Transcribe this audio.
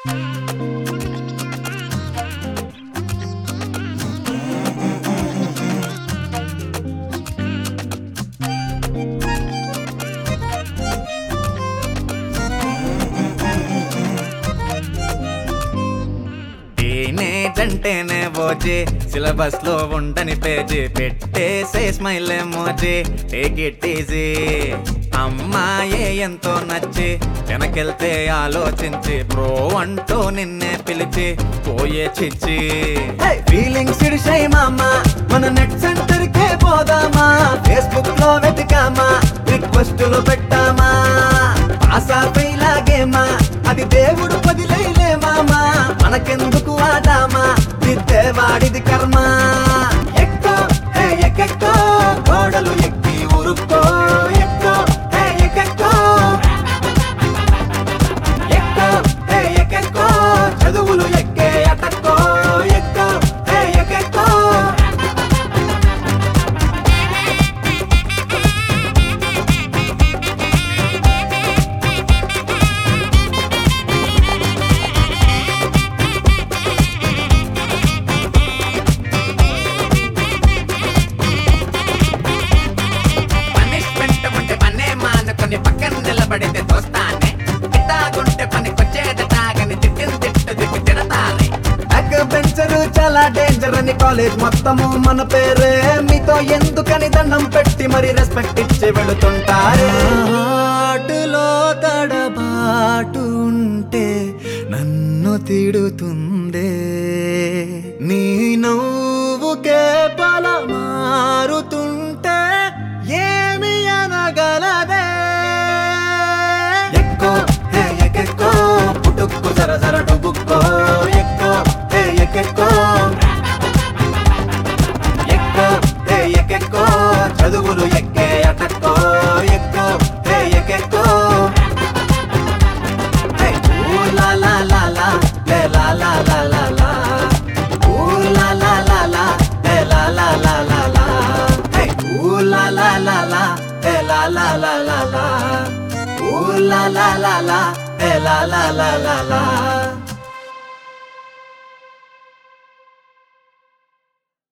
teenage అంటేనే OG syllabus లో ఉండని పేజీ పెట్టేసే smile emoji take it easy అమ్మాయే ఎంతో నచ్చి వెనకెళ్తే ఆలోచించి ప్రో అంటూ నిన్నే పిలిచి పోయే చిచ్చి ఫీలింగ్స్ ఇడిసాయి మామా మన నెట్ సెంటర్ కే పోదామా ఫేస్బుక్ లో వెతికామా రిక్వెస్టులు పెట్టామా ఆశా లాగేమా అది దేవుడు పదిలేలే మామా మనకెందుకు ఆదామా దిద్దేవాడిది కర్మ ఎక్కో హే ఎక్కెక్కో గోడలు ఎక్కి ఉరుక్కో ఎక్కో హే ఎక్కెక్కో ఎక్కో హే ఎక్కెక్కో చదువులు ఎక్కే అటక్కో ఎక్కో హే ఎక్కెక్కో పనిష్మెంట్ ఉంటే పనే మానుకొని పక్కన నిలబడితే తోస్తానే ఇట్టాగుంటే పనికొచ్చేదటాగని తిట్టిన తిట్టు తిట్టి తిడతానే బెంచరు చాలా డేంజర్ అని కాలేజ్ మొత్తము మన పేరే మీతో ఎందుకని దండం పెట్టి మరి రెస్పెక్ట్ ఇచ్చి వెళుతుంటారే ఆటలో తడబాటు ఉంటే నన్ను తిడుతుందే నీ నవ్వుకే బల మారుతుంటే ఏమి అనగలదే ఎక్కో హే ఎక్కెక్కో పుట్టుక్కు జర జర డుబుక్కో ఎక్కో హే ఎక్కెక్కో ఎక్కో హే ఎక్కెక్కో చదువులు ఎక్కే అటక్కో ఎక్కో హే ఎక్కెక్కో హే ఊ లా లా లా లా లే లా లా లా లా లా ఊ లా లా లా లా లే లా లా లా లా లా హే ఊ లా లా లా లా లే లా లా లా లా లా ఊ లా లా లా లా లే లా లా లా లా లా